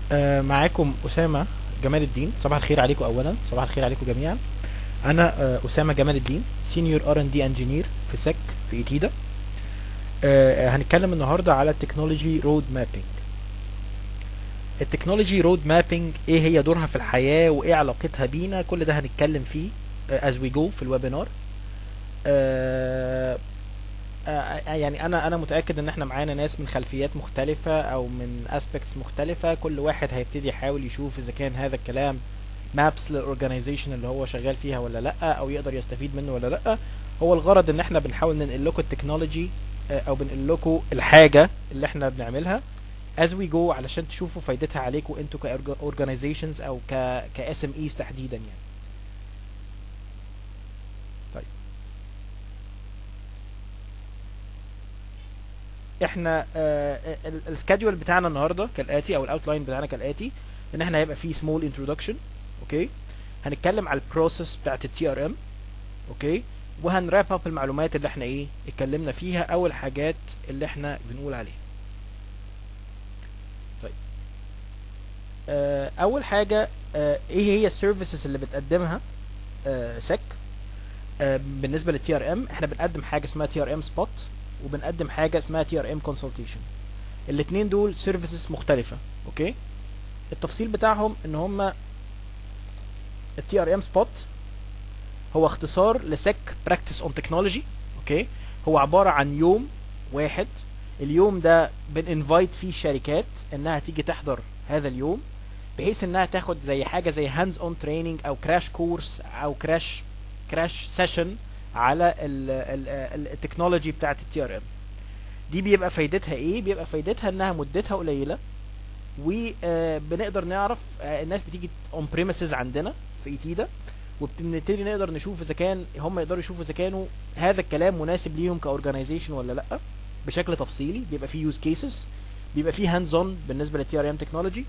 آه، معاكم أسامة جمال الدين صباح الخير عليكم أولا صباح الخير عليكم جميعا أنا آه، أسامة جمال الدين سينيور ار ان دي انجينير في سك في ايتيدا آه، هنتكلم النهارده على التكنولوجي رود مابينج التكنولوجي رود مابينج ايه هي دورها في الحياة وايه علاقتها بينا كل ده هنتكلم فيه آه، as we go في الويبينار آه، آه، يعني انا انا متاكد ان احنا معانا ناس من خلفيات مختلفه او من اسبيكتس مختلفه كل واحد هيبتدي يحاول يشوف اذا كان هذا الكلام مابس للاورجنايزيشن اللي هو شغال فيها ولا لا او يقدر يستفيد منه ولا لا هو الغرض ان احنا بنحاول ننقل لكم التكنولوجي آه، او بنقل لكم الحاجه اللي احنا بنعملها as we go علشان تشوفوا فايدتها عليكم انتوا كاورجنايزيشنز او ك كاس ام ايز تحديدا يعني طيب احنا السكادول بتاعنا النهارده كالاتي او الاوتلاين بتاعنا كالاتي ان احنا هيبقى فيه سمول انترودكشن اوكي هنتكلم على البروسيس بتاعت التي ار ام اوكي وهنراب اب المعلومات اللي احنا ايه اتكلمنا فيها او الحاجات اللي احنا بنقول عليها طيب آه، اول حاجه آه، ايه هي السيرفيسز اللي بتقدمها سك بالنسبه للتي ار ام احنا بنقدم حاجه اسمها تي ار ام سبوت وبنقدم حاجه اسمها تي ار ام كونسلتيشن الاثنين دول سيرفيسز مختلفه اوكي التفصيل بتاعهم ان هما التي ار ام سبوت هو اختصار لسك براكتس اون تكنولوجي اوكي هو عباره عن يوم واحد اليوم ده بننفايت فيه شركات انها تيجي تحضر هذا اليوم بحيث انها تاخد زي حاجه زي هاندز اون تريننج او كراش كورس او كراش كراش سيشن على ال- ال- ال- التكنولوجي بتاعت التي ار ام دي بيبقى فايدتها ايه بيبقى فايدتها انها مدتها قليله وبنقدر نعرف آه، الناس بتيجي اون بريمسز عندنا في ايتيدا وبنبتدي نقدر نشوف اذا كان هم يقدروا يشوفوا اذا كانوا هذا الكلام مناسب ليهم كاورجنايزيشن ولا لا بشكل تفصيلي بيبقى فيه يوز كيسز بيبقى فيه هاندز اون بالنسبه للتي ار ام تكنولوجي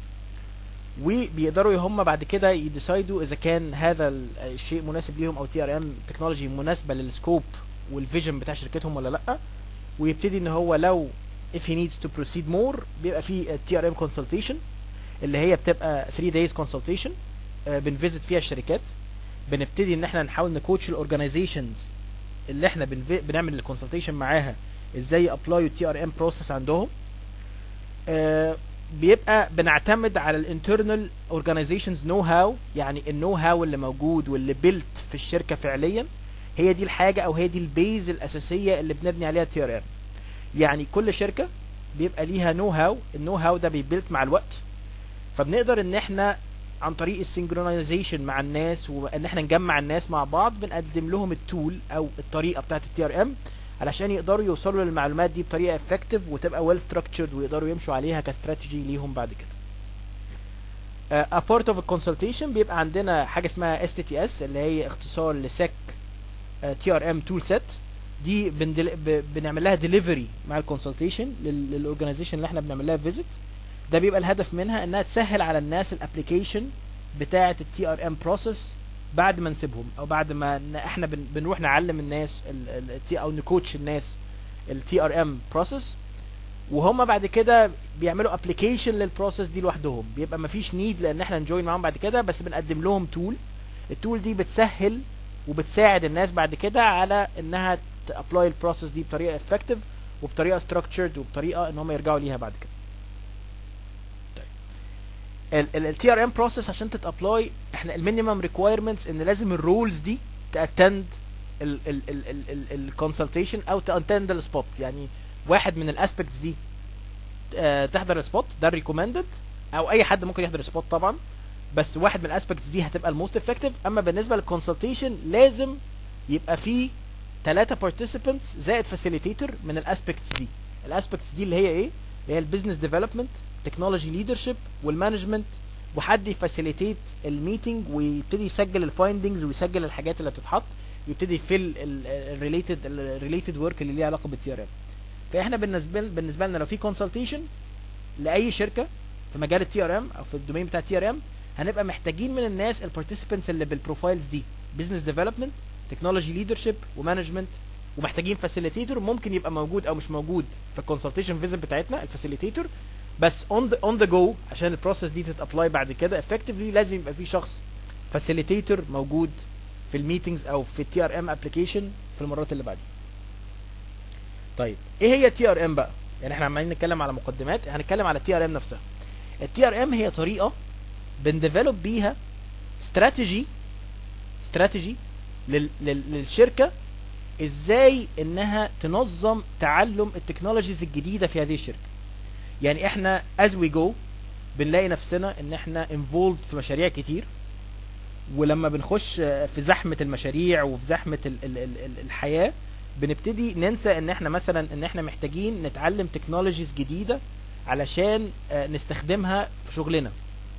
وبيقدروا هم بعد كده يديسايدوا اذا كان هذا ال- الشيء مناسب ليهم او تي ار ام تكنولوجي مناسبه للسكوب والفيجن بتاع شركتهم ولا لا ويبتدي ان هو لو if he needs to proceed more بيبقى في تي ار ام consultation اللي هي بتبقى 3 days consultation آه، بنفيزت فيها الشركات بنبتدي ان احنا نحاول نكوتش الاورجنايزيشنز اللي احنا بنفي- بنعمل الكونسلتيشن معاها ازاي ابلايو التي ار ام بروسيس عندهم آه، بيبقى بنعتمد على الانترنال اورجانيزيشنز نو هاو يعني النو هاو اللي موجود واللي بيلت في الشركه فعليا هي دي الحاجه او هي دي البيز الاساسيه اللي بنبني عليها التي ار ام يعني كل شركه بيبقى ليها نو هاو النو هاو ده بيبيلت مع الوقت فبنقدر ان احنا عن طريق السنكرونايزيشن مع الناس وان احنا نجمع الناس مع بعض بنقدم لهم التول او الطريقه بتاعت التي ار ام علشان يقدروا يوصلوا للمعلومات دي بطريقه افكتيف وتبقى ويل ستراكتشرد ويقدروا يمشوا عليها كاستراتيجي ليهم بعد كده. a part of a consultation بيبقى عندنا حاجه اسمها STTS اللي هي اختصار لسك تي ار ام تول سيت دي بندل... ب... بنعمل لها ديليفري مع الكونسلتيشن للاورجنايزيشن اللي احنا بنعمل لها فيزيت ده بيبقى الهدف منها انها تسهل على الناس الابلكيشن بتاعه التي ار ام بروسيس بعد ما نسيبهم او بعد ما ن- احنا بن... بنروح نعلم الناس ال... ال... التي او نكوتش الناس التي ار ام بروسيس وهم بعد كده بيعملوا ابلكيشن للبروسيس دي لوحدهم بيبقى مفيش نيد لان احنا نجوين معاهم بعد كده بس بنقدم لهم تول التول دي بتسهل وبتساعد الناس بعد كده على انها تابلاي البروسيس دي بطريقه افكتيف وبطريقه ستراكتشرد وبطريقه ان هم يرجعوا ليها بعد كده طيب التي ار ام بروسيس عشان تتابلاي احنا المينيمم ريكويرمنتس ان لازم الرولز دي تاتند الكونسلتيشن او تاتند السبوت يعني واحد من الاسبكتس دي آه، تحضر السبوت ده الريكومندد او اي حد ممكن يحضر السبوت طبعا بس واحد من الاسبكتس دي هتبقى الموست افكتيف اما بالنسبه للكونسلتيشن لازم يبقى فيه ثلاثة بارتيسيبنتس زائد فاسيليتيتور من الاسبكتس دي الاسبكتس دي اللي هي ايه اللي هي البيزنس ديفلوبمنت تكنولوجي ليدرشيب والمانجمنت وحد يفاسيليتيت الميتنج ويبتدي يسجل الفايندنجز ويسجل الحاجات اللي بتتحط ويبتدي يفل الريليتد الريليتد ورك اللي ليها علاقه بالتي ار ام فاحنا بالنسبه بالنسبه لنا لو في كونسلتيشن لاي شركه في مجال التي ار ام او في الدومين بتاع التي ار ام هنبقى محتاجين من الناس البارتيسيبنتس اللي بالبروفايلز دي بزنس ديفلوبمنت تكنولوجي ليدرشيب ومانجمنت ومحتاجين فاسيليتيتور ممكن يبقى موجود او مش موجود في الكونسلتيشن فيزيت بتاعتنا الفاسيليتيتور بس اون ذا اون ذا جو عشان البروسيس دي تتابلاي بعد كده افكتفلي لازم يبقى في شخص فاسيليتيتور موجود في الميتنجز او في التي ار ام ابلكيشن في المرات اللي بعديها طيب ايه هي تي ار ام بقى يعني احنا عمالين نتكلم على مقدمات هنتكلم على التي ار ام نفسها التي ار ام هي طريقه بنديفلوب بيها استراتيجي استراتيجي لل... لل... للشركه ازاي انها تنظم تعلم التكنولوجيز الجديده في هذه الشركه يعني احنا as we go بنلاقي نفسنا ان احنا involved في مشاريع كتير ولما بنخش في زحمه المشاريع وفي زحمه ال ال ال ال الحياه بنبتدي ننسى ان احنا مثلا ان احنا محتاجين نتعلم تكنولوجيز جديده علشان آه، نستخدمها في شغلنا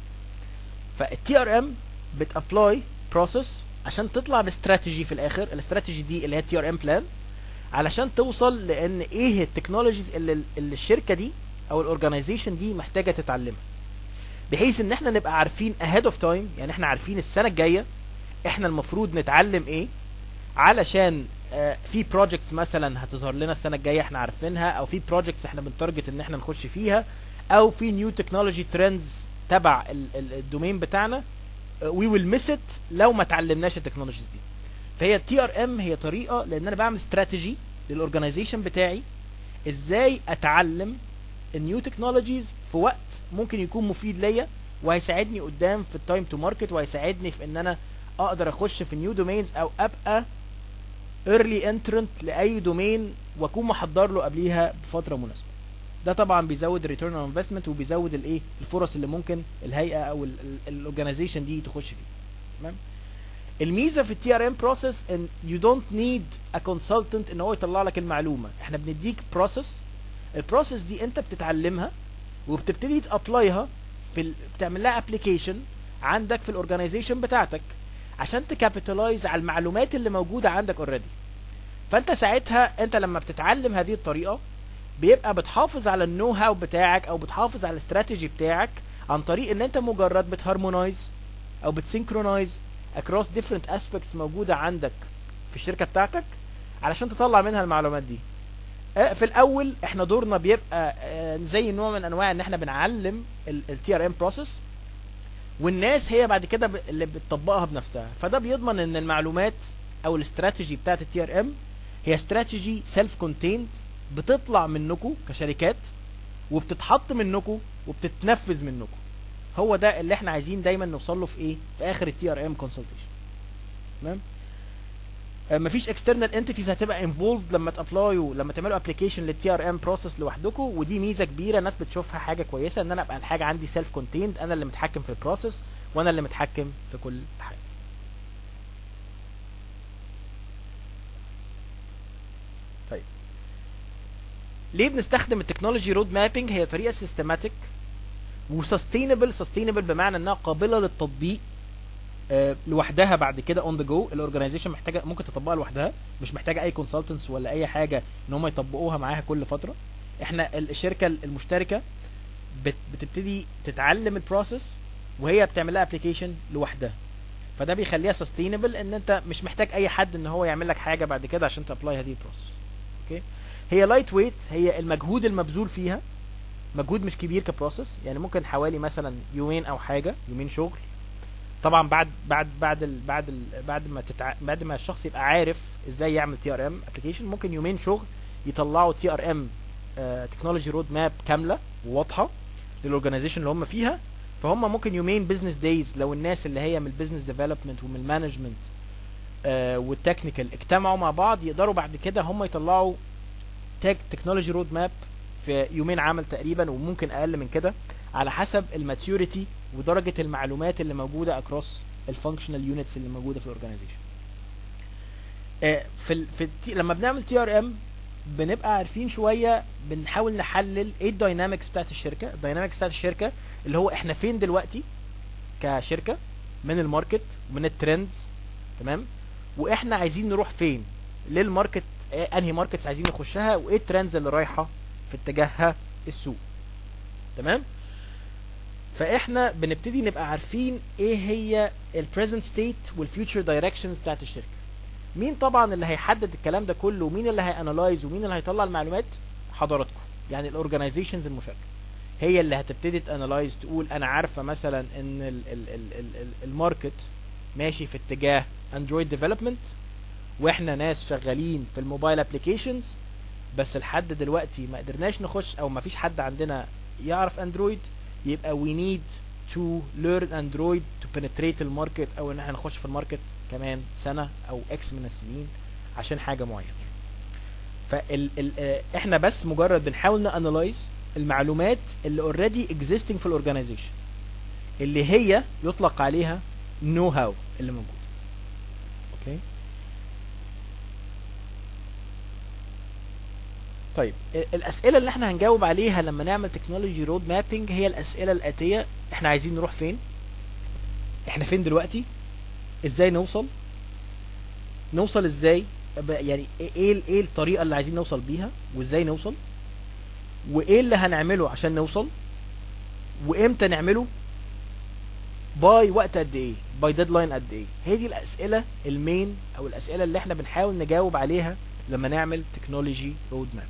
فالتي ار ام بتابلاي بروسيس عشان تطلع باستراتيجي في الاخر الاستراتيجي دي اللي هي التي ار ام بلان علشان توصل لان ايه التكنولوجيز اللي, اللي الشركه دي او الاورجنايزيشن دي محتاجه تتعلمها بحيث ان احنا نبقى عارفين ahead of time يعني احنا عارفين السنه الجايه احنا المفروض نتعلم ايه علشان آه، في بروجكتس مثلا هتظهر لنا السنه الجايه احنا عارفينها او في بروجكتس احنا بنتارجت ان احنا نخش فيها او في نيو تكنولوجي ترندز تبع ال- ال- الدومين بتاعنا وي ويل ميس ات لو ما اتعلمناش التكنولوجيز دي فهي التي ار ام هي طريقه لان انا بعمل استراتيجي للاورجنايزيشن بتاعي ازاي اتعلم النيو تكنولوجيز في وقت ممكن يكون مفيد ليا وهيساعدني قدام في التايم تو ماركت وهيساعدني في ان انا اقدر اخش في نيو دومينز او ابقى early entrant لاي دومين واكون محضر له قبليها بفتره مناسبه ده طبعا بيزود الريتيرن اون انفستمنت وبيزود الايه الفرص اللي ممكن الهيئه او الاورجنايزيشن دي تخش فيه تمام الميزه في التي ار ام بروسيس ان يو دونت نيد ا كونسلتنت ان هو يطلع لك المعلومه احنا بنديك بروسيس البروسيس دي انت بتتعلمها وبتبتدي تابلايها في ال... بتعمل لها ابلكيشن عندك في الاورجنايزيشن بتاعتك عشان تكابيتالايز على المعلومات اللي موجوده عندك اوريدي فانت ساعتها انت لما بتتعلم هذه الطريقه بيبقى بتحافظ على النو هاو بتاعك او بتحافظ على الاستراتيجي بتاعك عن طريق ان انت مجرد بتهارمونايز او بتسينكرونايز across different aspects موجوده عندك في الشركه بتاعتك علشان تطلع منها المعلومات دي آه، في الاول احنا دورنا بيبقى آه، زي نوع من انواع ان احنا بنعلم التي ار ام بروسيس والناس هي بعد كده ب- اللي بتطبقها بنفسها فده بيضمن ان المعلومات او الاستراتيجي بتاعت التي ار ام هي استراتيجي سيلف كونتيند بتطلع منكم كشركات وبتتحط منكم وبتتنفذ منكم هو ده اللي احنا عايزين دايما نوصل له في ايه في اخر التي ار ام كونسلتيشن تمام آه، مفيش اكسترنال انتيتيز هتبقى انفولد لما تابلايوا لما تعملوا ابلكيشن للتي ار ام بروسيس لوحدكم ودي ميزه كبيره الناس بتشوفها حاجه كويسه ان انا ابقى الحاجه عندي سيلف كونتيند انا اللي متحكم في البروسيس وانا اللي متحكم في كل حاجه طيب ليه بنستخدم التكنولوجي رود مابينج هي طريقه سيستماتيك وسستينبل سستينبل بمعنى انها قابله للتطبيق آه، لوحدها بعد كده اون ذا جو الاورجنايزيشن محتاجه ممكن تطبقها لوحدها مش محتاجه اي كونسلتنتس ولا اي حاجه ان هم يطبقوها معاها كل فتره احنا ال- الشركه المشتركه بت- بتبتدي تتعلم البروسيس وهي بتعمل لها ابلكيشن لوحدها فده بيخليها سستينبل ان انت مش محتاج اي حد ان هو يعمل لك حاجه بعد كده عشان تابلاي هذه البروسيس اوكي هي لايت ويت هي المجهود المبذول فيها مجهود مش كبير كبروسيس يعني ممكن حوالي مثلا يومين او حاجه يومين شغل طبعا بعد بعد بعد ال بعد ال بعد ما تتع... بعد ما الشخص يبقى عارف ازاي يعمل تي ار ام ابلكيشن ممكن يومين شغل يطلعوا تي ار ام تكنولوجي رود ماب كامله وواضحه للاورجنايزيشن اللي هم فيها فهم ممكن يومين بزنس دايز لو الناس اللي هي من البيزنس ديفلوبمنت ومن المانجمنت والتكنيكال اجتمعوا مع بعض يقدروا بعد كده هم يطلعوا تك تكنولوجي رود ماب في يومين عمل تقريبا وممكن اقل من كده على حسب الماتيوريتي ودرجه المعلومات اللي موجوده اكروس الفانكشنال يونتس اللي موجوده في الاورجنايزيشن في ال في التي لما بنعمل تي ار ام بنبقى عارفين شويه بنحاول نحلل ايه الداينامكس بتاعت الشركه الداينامكس بتاعت الشركه اللي هو احنا فين دلوقتي كشركه من الماركت ومن الترندز تمام واحنا عايزين نروح فين للماركت آه، انهي ماركتس عايزين نخشها وايه الترندز اللي رايحه في اتجاهها السوق تمام فاحنا بنبتدي نبقى عارفين ايه هي البريزنت ستيت والفيوتشر دايركشنز بتاعت الشركه مين طبعا اللي هيحدد الكلام ده كله ومين اللي هيانلايز ومين اللي هيطلع المعلومات حضراتكم يعني الاورجنايزيشنز المشاركه هي اللي هتبتدي تانلايز تقول انا عارفه مثلا ان ال ال ال ال ال الماركت ماشي في اتجاه اندرويد ديفلوبمنت واحنا ناس شغالين في الموبايل ابلكيشنز بس لحد دلوقتي ما قدرناش نخش او ما فيش حد عندنا يعرف اندرويد يبقى we need to learn android to penetrate الماركت او ان احنا نخش في الماركت كمان سنة او اكس من السنين عشان حاجة معينة فال ال آه، احنا بس مجرد بنحاول نانلايز المعلومات اللي اوريدي existing في الاورجنايزيشن اللي هي يطلق عليها نو هاو اللي موجود اوكي طيب ال- الاسئله اللي احنا هنجاوب عليها لما نعمل تكنولوجي رود مابينج هي الاسئله الاتيه احنا عايزين نروح فين احنا فين دلوقتي ازاي نوصل نوصل ازاي ب- يعني ايه ال- ايه الطريقه اللي عايزين نوصل بيها وازاي نوصل وايه اللي هنعمله عشان نوصل وامتى نعمله باي وقت قد ايه باي ديدلاين قد ايه هي دي الاسئله المين او الاسئله اللي احنا بنحاول نجاوب عليها لما نعمل تكنولوجي رود مابينج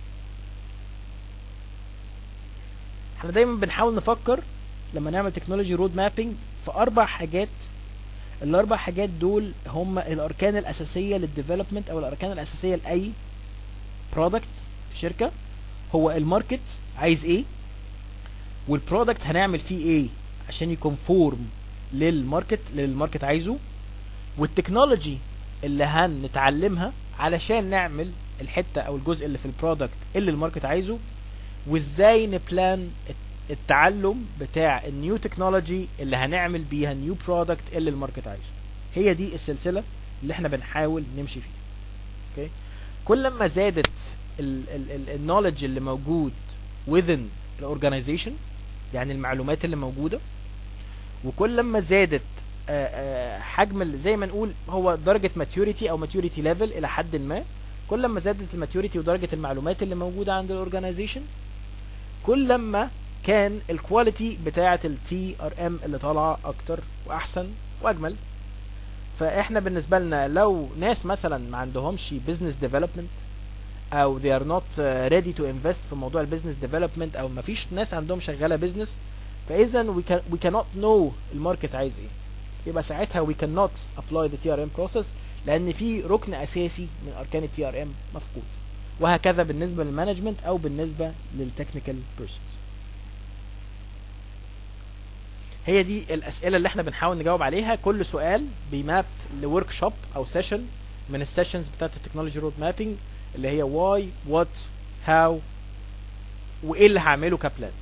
احنا دايما بنحاول نفكر لما نعمل تكنولوجي رود مابينج في اربع حاجات الاربع حاجات دول هم الاركان الاساسيه للديفلوبمنت او الاركان الاساسيه لاي برودكت في شركه هو الماركت عايز ايه والبرودكت هنعمل فيه ايه عشان يكونفورم للماركت اللي الماركت عايزه والتكنولوجي اللي هنتعلمها علشان نعمل الحته او الجزء اللي في البرودكت اللي الماركت عايزه وازاي نبلان التعلم بتاع النيو تكنولوجي اللي هنعمل بيها النيو برودكت اللي الماركت عايزه هي دي السلسله اللي احنا بنحاول نمشي فيها اوكي كل ما زادت النولج اللي موجود within الاورجنايزيشن يعني المعلومات اللي موجوده وكل ما زادت آه، آه، حجم ال- زي ما نقول هو درجه ماتيوريتي او ماتيوريتي ليفل الى حد ما كل ما زادت الماتيوريتي ودرجه المعلومات اللي موجوده عند الاورجنايزيشن كل ما كان الكواليتي بتاعه التي ار ام اللي طالعه اكتر واحسن واجمل فاحنا بالنسبه لنا لو ناس مثلا ما عندهمش بزنس ديفلوبمنت او they are not uh, ready to invest في موضوع البيزنس ديفلوبمنت او ما فيش ناس عندهم شغاله بزنس فاذا we, can, we cannot know الماركت عايز ايه يبقى ساعتها we cannot apply the TRM process لان في ركن اساسي من اركان التي ار ام مفقود وهكذا بالنسبه للمانجمنت او بالنسبه للتكنيكال بيرسونز هي دي الاسئله اللي احنا بنحاول نجاوب عليها كل سؤال بيماب لورك شوب او سيشن من السيشنز بتاعت التكنولوجي رود مابينج اللي هي واي وات هاو وايه اللي هعمله كبلان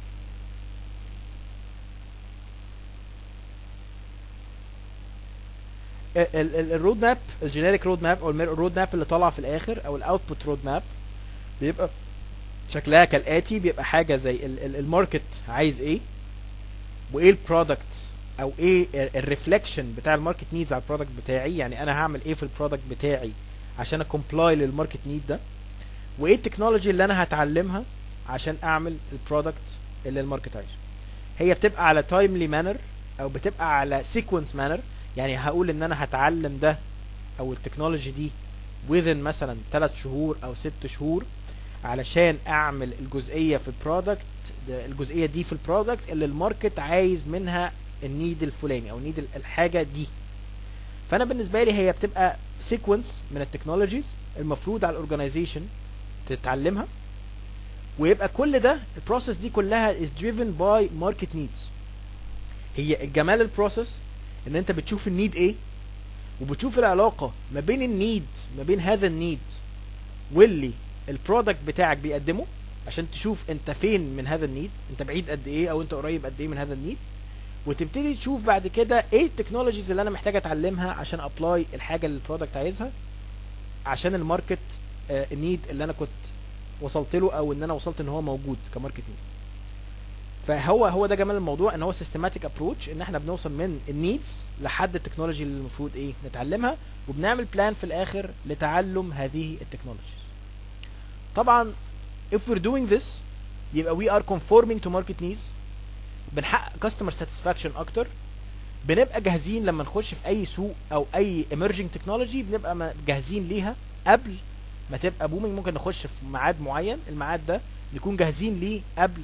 الرود ماب الجينيريك رود ماب او الرود ماب اللي طالعه في الاخر او الاوتبوت رود ماب بيبقى شكلها كالاتي بيبقى حاجه زي الماركت عايز ايه وايه البرودكت او ايه الريفلكشن بتاع الماركت نيدز على البرودكت بتاعي يعني انا هعمل ايه في البرودكت بتاعي عشان اكومبلاي للماركت نيد ده وايه التكنولوجي اللي انا هتعلمها عشان اعمل البرودكت اللي الماركت عايزه هي بتبقى على تايملي مانر او بتبقى على سيكونس مانر يعني هقول ان انا هتعلم ده او التكنولوجي دي within مثلا 3 شهور او 6 شهور علشان اعمل الجزئيه في البرودكت الجزئيه دي في البرودكت اللي الماركت عايز منها النيد الفلاني او نيد الحاجه دي فانا بالنسبه لي هي بتبقى سيكونس من التكنولوجيز المفروض على الاورجنايزيشن تتعلمها ويبقى كل ده البروسيس دي كلها is driven by market needs هي الجمال البروسيس ان انت بتشوف النيد ايه وبتشوف العلاقه ما بين النيد ما بين هذا النيد واللي البرودكت بتاعك بيقدمه عشان تشوف انت فين من هذا النيد انت بعيد قد ايه او انت قريب قد ايه من هذا النيد وتبتدي تشوف بعد كده ايه التكنولوجيز اللي انا محتاج اتعلمها عشان ابلاي الحاجه اللي البرودكت عايزها عشان الماركت آه النيد اللي انا كنت وصلت له او ان انا وصلت ان هو موجود كماركت نيد فهو هو ده جمال الموضوع ان هو سيستماتيك ابروتش ان احنا بنوصل من النيدز لحد التكنولوجي اللي المفروض ايه نتعلمها وبنعمل بلان في الاخر لتعلم هذه التكنولوجيز طبعا if we're doing this يبقى we are conforming to market needs بنحقق customer satisfaction اكتر بنبقى جاهزين لما نخش في اي سوق او اي emerging technology بنبقى جاهزين ليها قبل ما تبقى بومينج ممكن نخش في ميعاد معين الميعاد ده نكون جاهزين ليه قبل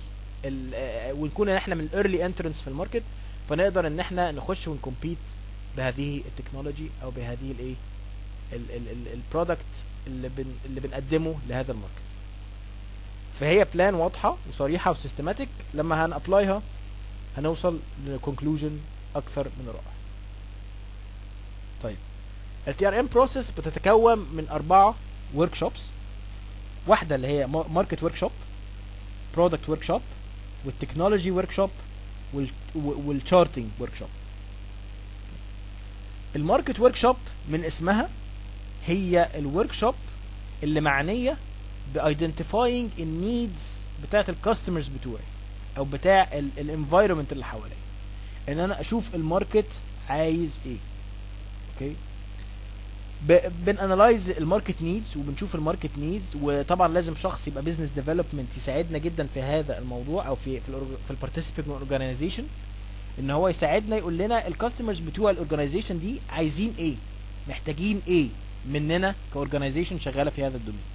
ال- آه، ونكون احنا من الايرلي انترنس في الماركت فنقدر ان احنا نخش ونكمبيت بهذه التكنولوجي او بهذه الايه البرودكت اللي بن اللي بنقدمه لهذا الماركت فهي بلان واضحه وصريحه وسيستماتيك لما هنابلايها هنوصل لكونكلوجن اكثر من رائع طيب التي ار ام بروسيس بتتكون من اربعه ورك شوبس واحده اللي هي ماركت ورك شوب برودكت ورك شوب والتكنولوجي ورك شوب والشارتنج ورك شوب الماركت ورك شوب من اسمها هي الورك شوب اللي معنيه بايدنتيفاينج النيدز بتاعت الكاستمرز بتوعي او بتاع الانفايرمنت اللي حواليا ان انا اشوف الماركت عايز ايه اوكي بنانلايز الماركت نيدز وبنشوف الماركت نيدز وطبعا لازم شخص يبقى بزنس ديفلوبمنت يساعدنا جدا في هذا الموضوع او في في, الأورج- في البارتيسيبنت اورجانيزيشن ان هو يساعدنا يقول لنا الكاستمرز بتوع الاورجانيزيشن دي عايزين ايه محتاجين ايه مننا كاورجانيزيشن شغاله في هذا الدومين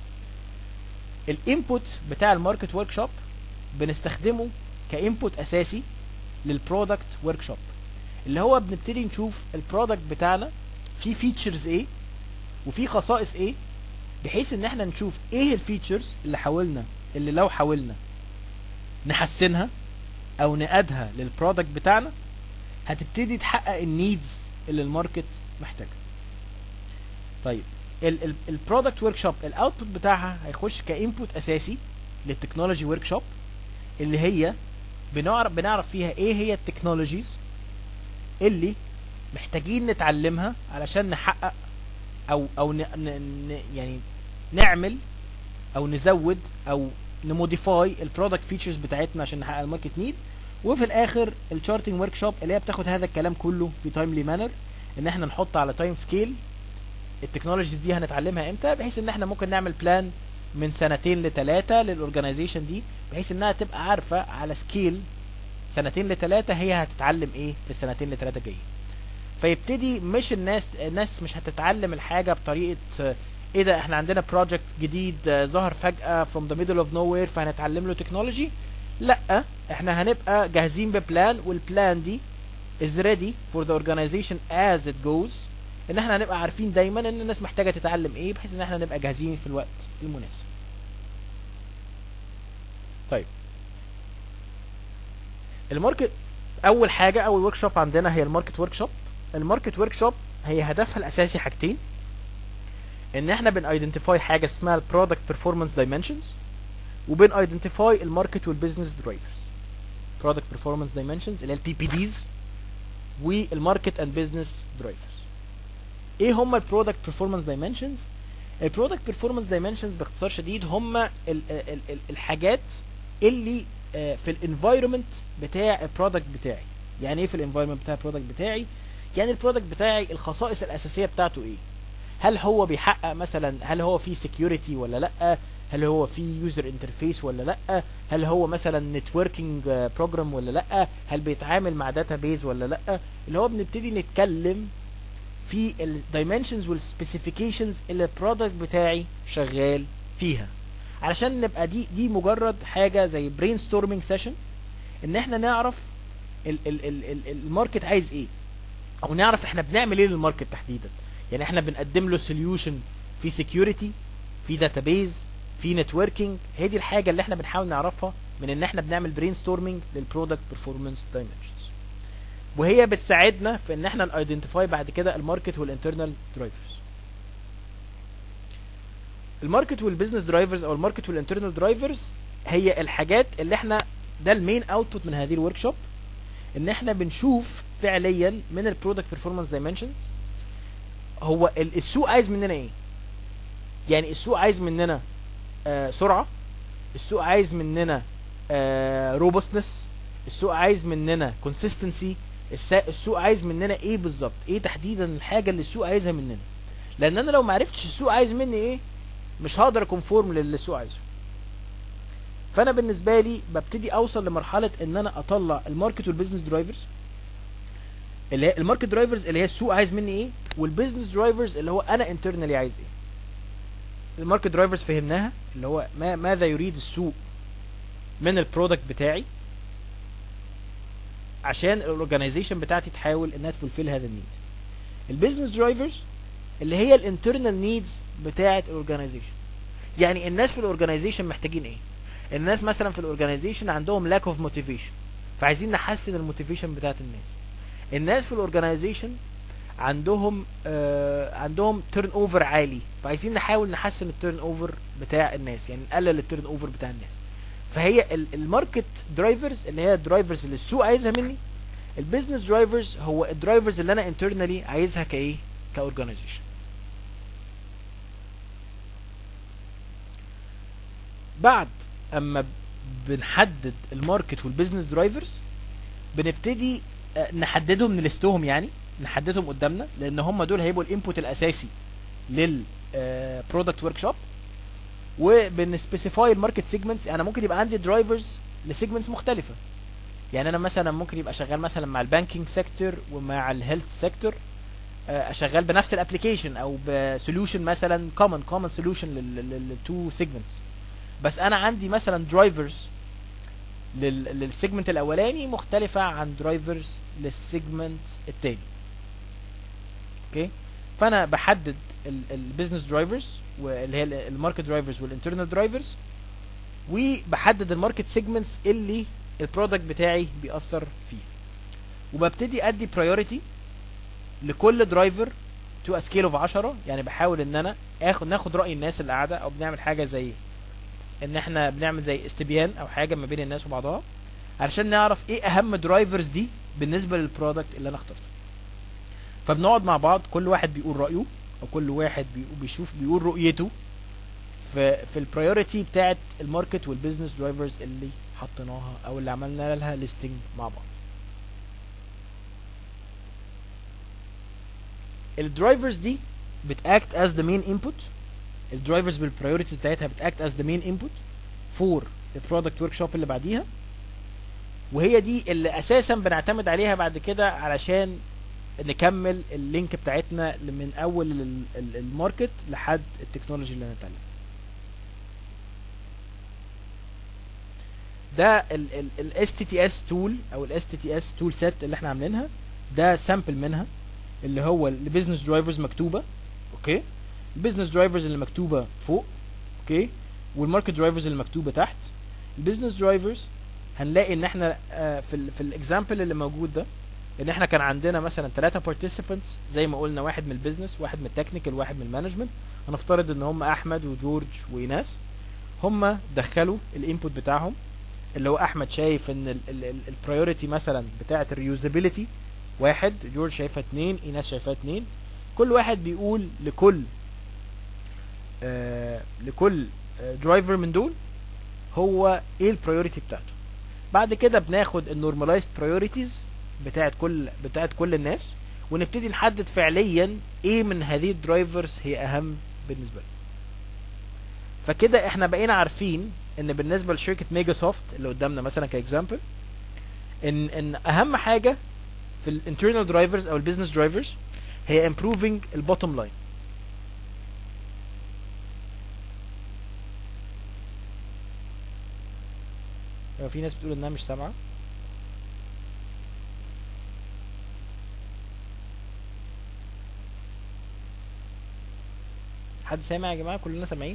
الانبوت بتاع الماركت ورك شوب بنستخدمه كانبوت اساسي للبرودكت ورك شوب اللي هو بنبتدي نشوف البرودكت بتاعنا فيه فيتشرز ايه وفي خصائص ايه بحيث ان احنا نشوف ايه الفيتشرز اللي حاولنا اللي لو حاولنا نحسنها او نقادها للبرودكت بتاعنا هتبتدي تحقق النيدز اللي الماركت محتاجها طيب البرودكت ورك شوب الاوتبوت بتاعها هيخش كانبوت اساسي للتكنولوجي ورك شوب اللي هي بنعرف بنعرف فيها ايه هي التكنولوجيز اللي محتاجين نتعلمها علشان نحقق او او ن ن ن يعني نعمل او نزود او نموديفاي البرودكت فيتشرز بتاعتنا عشان نحقق الماركت نيد وفي الاخر الشارتنج ورك شوب اللي هي بتاخد هذا الكلام كله في تايملي مانر ان احنا نحط على تايم سكيل التكنولوجيز دي هنتعلمها امتى بحيث ان احنا ممكن نعمل بلان من سنتين لثلاثه للاورجنايزيشن دي بحيث انها تبقى عارفه على سكيل سنتين لثلاثه هي هتتعلم ايه في السنتين لثلاثه جايين فيبتدي مش الناس الناس مش هتتعلم الحاجه بطريقه آه، ايه ده احنا عندنا بروجكت جديد آه، ظهر فجاه from the middle of nowhere فهنتعلم له تكنولوجي لا احنا هنبقى جاهزين ببلان والبلان دي is ready for the organization as it goes ان احنا هنبقى عارفين دايما ان الناس محتاجه تتعلم ايه بحيث ان احنا نبقى جاهزين في الوقت المناسب طيب الماركت اول حاجه اول ورك شوب عندنا هي الماركت ورك شوب الماركت ورك شوب هي هدفها الاساسي حاجتين ان احنا بن ايدنتيفاي حاجه اسمها البرودكت بيرفورمانس دايمنشنز وبن ايدنتيفاي الماركت والبيزنس درايفرز برودكت بيرفورمانس دايمنشنز اللي هي البي بي ديز والماركت اند بيزنس درايفرز ايه هم البرودكت بيرفورمانس دايمنشنز البرودكت بيرفورمانس دايمنشنز باختصار شديد هم ال ال ال الحاجات اللي آه، في الانفايرمنت بتاع البرودكت بتاعي يعني ايه في الانفايرمنت بتاع البرودكت بتاعي يعني البرودكت بتاعي الخصائص الاساسيه بتاعته ايه هل هو بيحقق مثلا هل هو فيه سكيورتي ولا لا هل هو فيه يوزر انترفيس ولا لا هل هو مثلا نتوركينج بروجرام ولا لا هل بيتعامل مع داتا بيز ولا لا اللي هو بنبتدي نتكلم في الدايمنشنز والسبيسيفيكيشنز اللي البرودكت بتاعي شغال فيها علشان نبقى دي دي مجرد حاجه زي برين ستورمينج سيشن ان احنا نعرف ال ال ال ال الماركت عايز ايه او نعرف احنا بنعمل ايه للماركت تحديدا يعني احنا بنقدم له سوليوشن في سكيورتي في داتابيز في نتوركينج هي دي الحاجه اللي احنا بنحاول نعرفها من ان احنا بنعمل برين ستورمينج للبرودكت بيرفورمانس دايمنشنز وهي بتساعدنا في ان احنا نايدنتيفاي بعد كده الماركت والانترنال درايفرز الماركت والبيزنس درايفرز او الماركت والانترنال درايفرز هي الحاجات اللي احنا ده المين اوتبوت من هذه الورك شوب ان احنا بنشوف فعليا من البرودكت بيرفورمانس دايمنشنز هو ال- السوق عايز مننا ايه يعني السوق عايز مننا آه سرعه السوق عايز مننا آه روبستنس السوق عايز مننا كونسيستنسي السوق عايز مننا ايه بالظبط ايه تحديدا الحاجه اللي السوق عايزها مننا لان انا لو ما عرفتش السوق عايز مني ايه مش هقدر اكونفورم للي السوق عايزه فانا بالنسبه لي ببتدي اوصل لمرحله ان انا اطلع الماركت والبيزنس درايفرز اللي هي الماركت درايفرز اللي هي السوق عايز مني ايه والبيزنس درايفرز اللي هو انا انترنالي عايز ايه الماركت درايفرز فهمناها اللي هو ما ماذا يريد السوق من البرودكت بتاعي عشان الاورجنايزيشن بتاعتي تحاول انها تفولفيل هذا النيد البيزنس درايفرز اللي هي الانترنال نيدز بتاعه الاورجنايزيشن يعني الناس في الاورجنايزيشن محتاجين ايه الناس مثلا في الاورجنايزيشن عندهم لاك اوف موتيفيشن فعايزين نحسن الموتيفيشن بتاعه الناس الناس في الاورجنايزيشن عندهم آه عندهم تيرن اوفر عالي فعايزين نحاول نحسن التيرن اوفر بتاع الناس يعني نقلل التيرن اوفر بتاع الناس فهي الماركت درايفرز اللي هي الدرايفرز اللي السوق عايزها مني البيزنس درايفرز هو الدرايفرز اللي انا انترنالي عايزها كايه كاورجنايزيشن بعد اما بنحدد الماركت والبيزنس درايفرز بنبتدي آه، نحددهم نلستهم يعني نحددهم قدامنا لان هم دول هيبقوا الانبوت الاساسي لل برودكت ورك شوب وبنسبيسيفاي الماركت سيجمنتس انا ممكن يبقى عندي درايفرز لسيجمنتس مختلفه يعني انا مثلا ممكن يبقى شغال مثلا مع البانكينج سيكتور ومع الهيلث سيكتور شغال بنفس الابلكيشن او بسوليوشن مثلا كومن كومن سوليوشن للتو سيجمنتس بس انا عندي مثلا درايفرز للسيجمنت الاولاني مختلفه عن درايفرز للسيجمنت التاني اوكي فانا بحدد البيزنس درايفرز واللي هي الماركت درايفرز والانترنال درايفرز وبحدد الماركت سيجمنتس اللي البرودكت بتاعي بيأثر فيه وببتدي ادي برايورتي لكل درايفر تو سكيل اوف 10 يعني بحاول ان انا اخد ناخد راي الناس اللي قاعده او بنعمل حاجه زي ان احنا بنعمل زي استبيان او حاجه ما بين الناس وبعضها علشان نعرف ايه اهم درايفرز دي بالنسبه للبرودكت اللي انا اخترته فبنقعد مع بعض كل واحد بيقول رايه او كل واحد بيشوف بيقول رؤيته في في البرايورتي بتاعت الماركت والبيزنس درايفرز اللي حطيناها او اللي عملنا لها ليستنج مع بعض الدرايفرز دي بتاكت از ذا مين انبوت الدرايفرز بالبرايورتي بتاعتها بتاكت از ذا مين انبوت فور البرودكت ورك شوب اللي بعديها وهي دي اللي اساسا بنعتمد عليها بعد كده علشان نكمل اللينك بتاعتنا من اول الماركت لحد التكنولوجي اللي هنتعلم ده الاس تي تي اس تول او الاس تي تي اس تول سيت اللي احنا عاملينها ده سامبل منها اللي هو البيزنس درايفرز مكتوبه اوكي البيزنس درايفرز اللي مكتوبه فوق اوكي والماركت درايفرز اللي مكتوبه تحت البيزنس درايفرز هنلاقي ان احنا آه في ال في الاكزامبل اللي موجود ده ان احنا كان عندنا مثلا ثلاثة بارتيسيبنتس زي ما قلنا واحد من البيزنس واحد من التكنيكال واحد من المانجمنت هنفترض ان هم احمد وجورج وايناس هم دخلوا الانبوت بتاعهم اللي هو احمد شايف ان البرايورتي مثلا بتاعه الريوزابيلتي واحد جورج شايفها اتنين ايناس شايفها اتنين كل واحد بيقول لكل آه لكل درايفر آه من دول هو ايه البرايورتي بتاعته بعد كده بناخد النورماليزد برايورتيز بتاعت كل بتاعت كل الناس ونبتدي نحدد فعليا ايه من هذه الدرايفرز هي اهم بالنسبه لنا فكده احنا بقينا عارفين ان بالنسبه لشركه ميجا سوفت اللي قدامنا مثلا كاكزامبل ان ان اهم حاجه في الانترنال درايفرز او البيزنس درايفرز هي improving البوتوم لاين في ناس بتقول انها مش سامعه حد سامع يا جماعه كلنا سامعين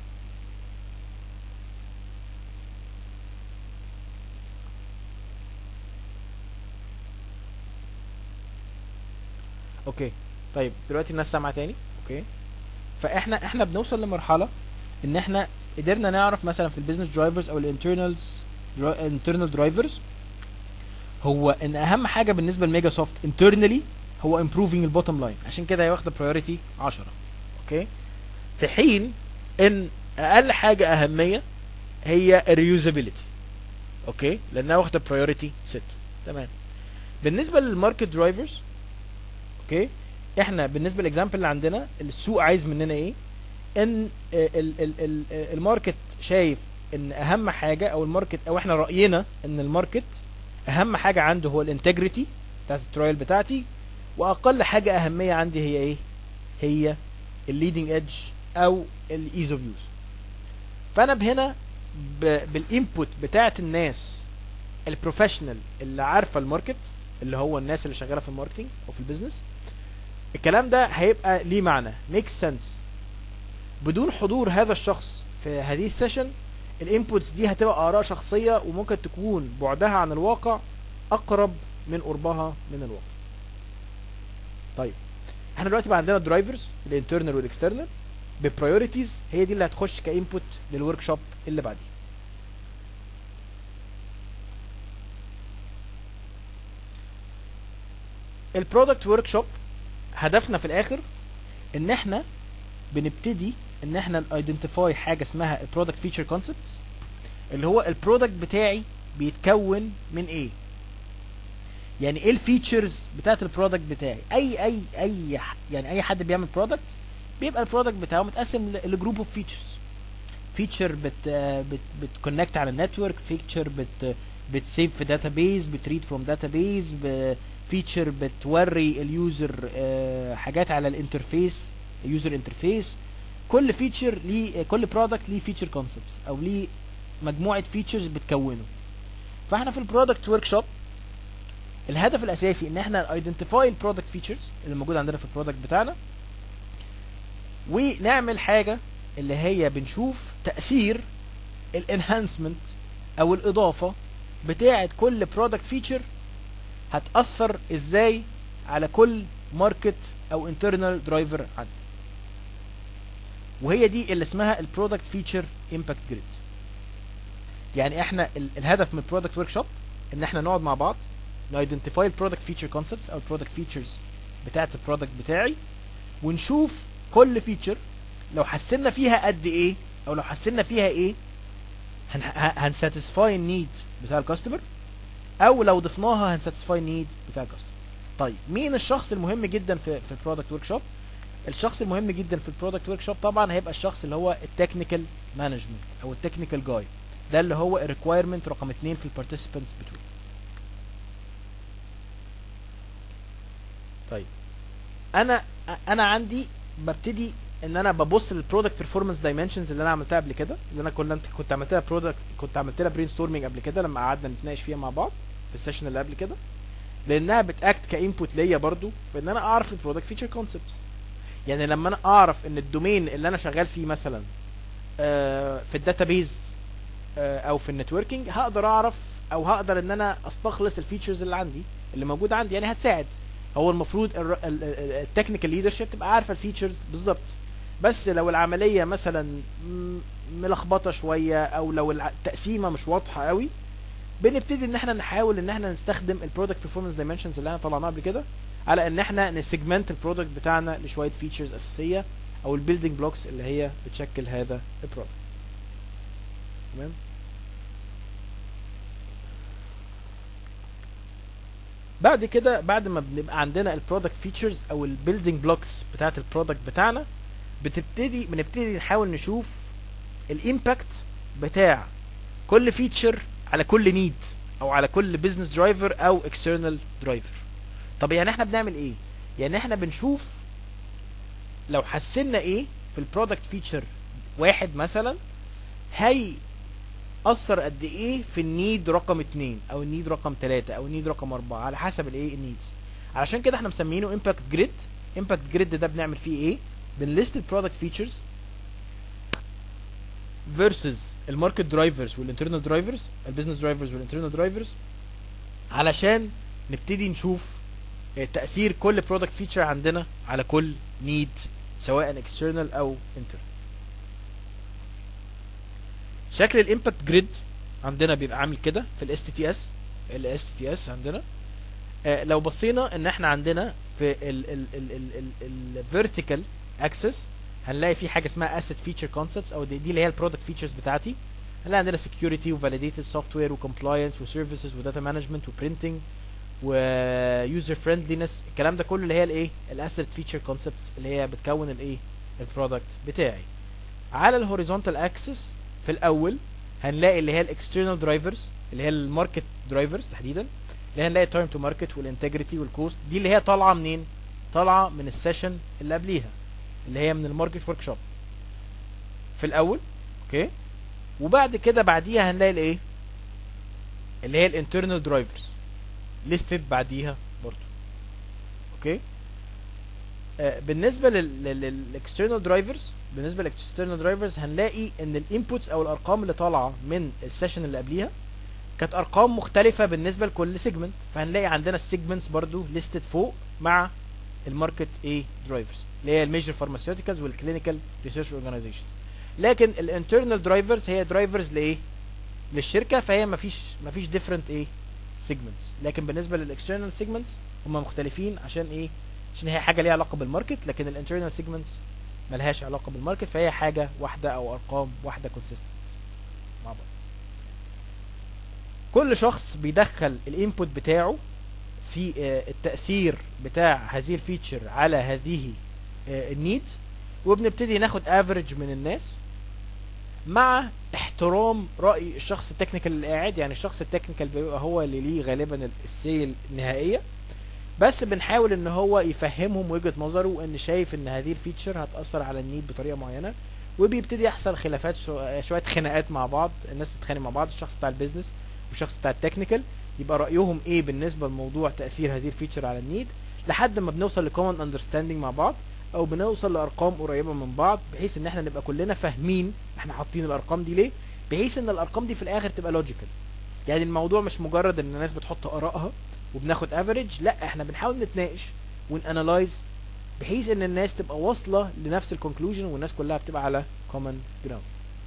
اوكي طيب دلوقتي الناس سامعه تاني اوكي فاحنا احنا بنوصل لمرحله ان احنا قدرنا نعرف مثلا في البيزنس درايفرز او الانترنالز internal درايفرز هو ان اهم حاجه بالنسبه لميجا سوفت internally هو improving البوتوم لاين عشان كده هي واخده برايورتي 10 اوكي في حين ان اقل حاجه اهميه هي الريوزابيلتي اوكي لانها واخده برايورتي 6 تمام بالنسبه للماركت درايفرز اوكي احنا بالنسبه للاكزامبل اللي عندنا السوق عايز مننا ايه ان الماركت شايف ان اهم حاجه او الماركت او احنا راينا ان الماركت اهم حاجه عنده هو الانتجريتي بتاعت الترايل بتاعتي واقل حاجه اهميه عندي هي ايه هي الليدنج ايدج او الايز اوف يوز فانا بهنا بالانبوت بتاعت الناس البروفيشنال اللي عارفه الماركت اللي هو الناس اللي شغاله في الماركتنج او في البيزنس الكلام ده هيبقى ليه معنى ميك سنس بدون حضور هذا الشخص في هذه السيشن الانبوتس دي هتبقى اراء شخصيه وممكن تكون بعدها عن الواقع اقرب من قربها من الواقع طيب احنا دلوقتي بقى عندنا درايفرز الانترنال والاكسترنال ببرايورتيز هي دي اللي هتخش كانبوت للورك شوب اللي بعديه البرودكت ورك شوب هدفنا في الاخر ان احنا بنبتدي ان احنا ايدنتيفاي حاجه اسمها البرودكت فيتشر كونسبتس اللي هو البرودكت بتاعي بيتكون من ايه يعني ايه الفيتشرز بتاعت البرودكت بتاعي اي اي اي ح- يعني اي حد بيعمل برودكت بيبقى البرودكت بتاعه متقسم لجروب اوف فيتشرز فيتشر بت بت بتكونكت على النتورك فيتشر بت بتسيف في داتابيز بتريد فروم داتابيز فيتشر بتوري اليوزر آه، حاجات على الانترفيس يوزر انترفيس كل فيتشر ليه كل برودكت ليه فيتشر كونسبتس او ليه مجموعه فيتشرز بتكونه فاحنا في البرودكت ورك شوب الهدف الاساسي ان احنا ايدنتيفاي البرودكت فيتشرز اللي موجوده عندنا في البرودكت بتاعنا ونعمل حاجه اللي هي بنشوف تاثير الانهانسمنت او الاضافه بتاعه كل برودكت فيتشر هتاثر ازاي على كل ماركت او انترنال درايفر عندي وهي دي اللي اسمها البرودكت فيتشر امباكت جريد يعني احنا ال- الهدف من البرودكت ورك شوب ان احنا نقعد مع بعض نايدنتيفاي البرودكت فيتشر كونسبتس او البرودكت فيتشرز بتاعه البرودكت بتاعي ونشوف كل فيتشر لو حسنا فيها قد ايه او لو حسنا فيها ايه هنساتسفاي النيد بتاع الكاستمر او لو ضفناها هنساتسفاي النيد بتاع الكاستمر طيب مين الشخص المهم جدا في في البرودكت ورك شوب الشخص المهم جدا في البرودكت ورك شوب طبعا هيبقى الشخص اللي هو التكنيكال مانجمنت او التكنيكال جاي ده اللي هو الريكويرمنت رقم اتنين في البارتيسيبنتس بتوعي طيب انا انا عندي ببتدي ان انا ببص للبرودكت بيرفورمانس دايمنشنز اللي انا عملتها قبل كده اللي انا كنت كنت عملتها برودكت كنت عملت لها برين ستورمنج قبل كده لما قعدنا نتناقش فيها مع بعض في السيشن اللي قبل كده لانها بتاكت كانبوت ليا برضو في ان انا اعرف البرودكت فيتشر كونسبتس يعني لما انا اعرف ان الدومين اللي انا شغال فيه مثلا آه، في الداتابيز آه، او في النتوركينج هقدر اعرف او هقدر ان انا استخلص الفيتشرز اللي عندي اللي موجوده عندي يعني هتساعد هو المفروض التكنيكال ليدرشيب تبقى عارفه الفيتشرز بالظبط بس لو العمليه مثلا م- ملخبطه شويه او لو الع- التقسيمه مش واضحه قوي بنبتدي ان احنا نحاول ان احنا نستخدم البرودكت بيرفورمانس دايمنشنز اللي احنا طلعناها قبل كده على ان احنا نسيجمنت البرودكت بتاعنا لشويه فيتشرز اساسيه او البيلدينج بلوكس اللي هي بتشكل هذا البرودكت تمام بعد كده بعد ما بنبقى عندنا البرودكت فيتشرز او البيلدينج بلوكس بتاعت البرودكت بتاعنا بتبتدي بنبتدي نحاول نشوف الامباكت بتاع كل فيتشر على كل نيد او على كل بزنس درايفر او اكسترنال درايفر طب يعني احنا بنعمل ايه يعني احنا بنشوف لو حسنا ايه في البرودكت فيتشر واحد مثلا هي اثر قد ايه في النيد رقم اتنين او النيد رقم تلاتة او النيد رقم اربعة على حسب الايه النيدز علشان كده احنا مسمينه امباكت جريد امباكت جريد ده بنعمل فيه ايه بنليست البرودكت فيتشرز فيرسز الماركت درايفرز والانترنال درايفرز البيزنس درايفرز والانترنال درايفرز علشان نبتدي نشوف آه، تاثير كل برودكت فيتشر عندنا على كل نيد سواء اكسترنال او انترنال شكل الامباكت جريد عندنا بيبقى عامل كده في الاس تي تي اس الاس تي تي اس عندنا آه لو بصينا ان احنا عندنا في الفيرتيكال اكسس هنلاقي في حاجه اسمها اسيت فيتشر كونسبتس او دي, دي اللي هي البرودكت فيتشرز بتاعتي هنلاقي عندنا سكيورتي وفاليديتد سوفت وير وكومبلاينس وسيرفيسز وداتا مانجمنت وبرينتنج ويوزر فريندلينس الكلام ده كله اللي هي الايه الاسيت فيتشر كونسبتس اللي هي بتكون الايه البرودكت بتاعي على الهوريزونتال اكسس في الاول هنلاقي اللي هي الاكسترنال درايفرز اللي هي الماركت درايفرز تحديدا اللي هنلاقي التايم تو ماركت والانتجريتي والكوست دي اللي هي طالعه منين طالعه من السيشن اللي قبليها اللي هي من الماركت ورك شوب في الاول اوكي وبعد كده بعديها هنلاقي الايه اللي هي الانترنال درايفرز listed بعديها برضو اوكي آه بالنسبه للاكسترنال درايفرز بالنسبه للاكسترنال درايفرز هنلاقي ان الانبوتس او الارقام اللي طالعه من السيشن اللي قبليها كانت ارقام مختلفه بالنسبه لكل سيجمنت فهنلاقي عندنا السيجمنتس برضو listed فوق مع الماركت ايه درايفرز اللي هي الميجر فارماسيوتيكالز والكلينيكال ريسيرش اورجانيزيشنز لكن الانترنال درايفرز هي درايفرز لايه للشركه فهي مفيش مفيش ديفرنت ايه سيجمنتس لكن بالنسبه للاكسترنال سيجمنتس هم مختلفين عشان ايه عشان هي حاجه ليها علاقه بالماركت لكن الانترنال سيجمنتس ملهاش علاقه بالماركت فهي حاجه واحده او ارقام واحده كونسيستنت مع بعض كل شخص بيدخل الانبوت بتاعه في آه، التاثير بتاع هذه الفيتشر على هذه آه، النيد وبنبتدي ناخد افريج من الناس مع احترام راي الشخص التكنيكال اللي قاعد يعني الشخص التكنيكال بيبقى هو اللي ليه غالبا السيل النهائيه بس بنحاول ان هو يفهمهم وجهه نظره ان شايف ان هذه الفيتشر هتاثر على النيد بطريقه معينه وبيبتدي يحصل خلافات شو- شويه خناقات مع بعض الناس بتتخانق مع بعض الشخص بتاع البيزنس والشخص بتاع التكنيكال يبقى رايهم ايه بالنسبه لموضوع تاثير هذه الفيتشر على النيد لحد ما بنوصل لكومن اندرستاندينج مع بعض او بنوصل لارقام قريبه من بعض بحيث ان احنا نبقى كلنا فاهمين احنا حاطين الارقام دي ليه بحيث ان الارقام دي في الاخر تبقى لوجيكال يعني الموضوع مش مجرد ان الناس بتحط ارائها وبناخد افريج لا احنا بنحاول نتناقش ونانلايز بحيث ان الناس تبقى واصله لنفس الكونكلوجن والناس كلها بتبقى على كومن جراوند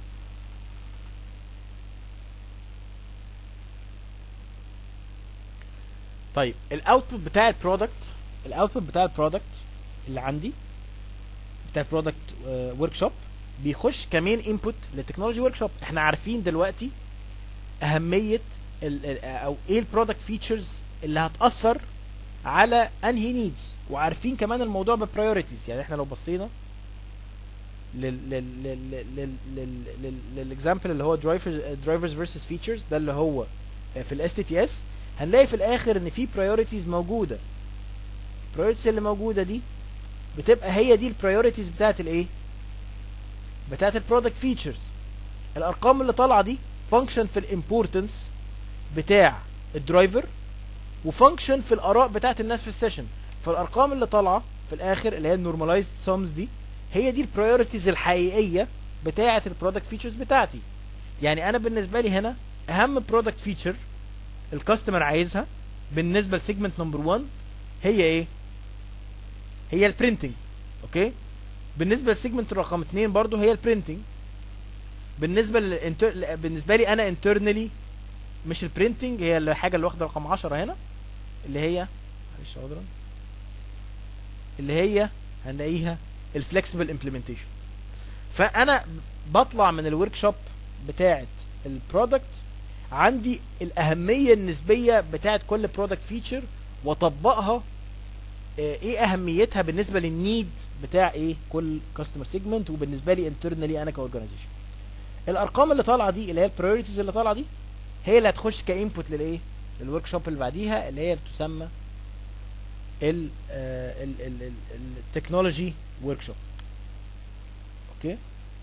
طيب الاوتبوت بتاع البرودكت الاوتبوت بتاع البرودكت اللي عندي بتاع البرودكت ورك شوب بيخش كمين انبوت للتكنولوجي ورك شوب احنا عارفين دلوقتي اهميه ال ال او ايه البرودكت فيتشرز اللي هتاثر على انهي نيدز وعارفين كمان الموضوع ببرايورتيز يعني احنا لو بصينا لل لل لل لل لل لل للاكزامبل اللي هو درايفرز درايفرز فيرسز فيتشرز ده اللي هو في الاس تي تي اس هنلاقي في الاخر ان في برايورتيز موجوده البرايورتيز اللي موجوده دي بتبقى هي دي البرايورتيز بتاعت الايه بتاعت البرودكت فيتشرز الارقام اللي طالعه دي فانكشن في الامبورتنس بتاع الدرايفر وفانكشن في الاراء بتاعت الناس في السيشن فالارقام اللي طالعه في الاخر اللي هي النورماليزد سامز دي هي دي البرايورتيز الحقيقيه بتاعه البرودكت فيتشرز بتاعتي يعني انا بالنسبه لي هنا اهم برودكت فيتشر الكاستمر عايزها بالنسبه لسيجمنت نمبر 1 هي ايه هي البرينتنج اوكي بالنسبه لسيجمنت رقم 2 برضو هي البرينتنج بالنسبه للانتر... بالنسبه لي انا انترنالي مش البرينتنج هي الحاجه اللي واخده رقم 10 هنا اللي هي معلش عذرا اللي هي هنلاقيها الفلكسبل امبلمنتيشن فانا بطلع من الورك شوب بتاعه البرودكت عندي الاهميه النسبيه بتاعه كل برودكت فيتشر واطبقها آه، ايه اهميتها بالنسبه للنيد بتاع ايه كل كاستمر سيجمنت وبالنسبه لي انترنالي انا كاورجانيزيشن الارقام اللي طالعه دي اللي هي البرايورتيز اللي طالعه دي هي اللي هتخش كانبوت للايه للورك شوب اللي بعديها اللي هي بتسمى ال التكنولوجي ورك شوب اوكي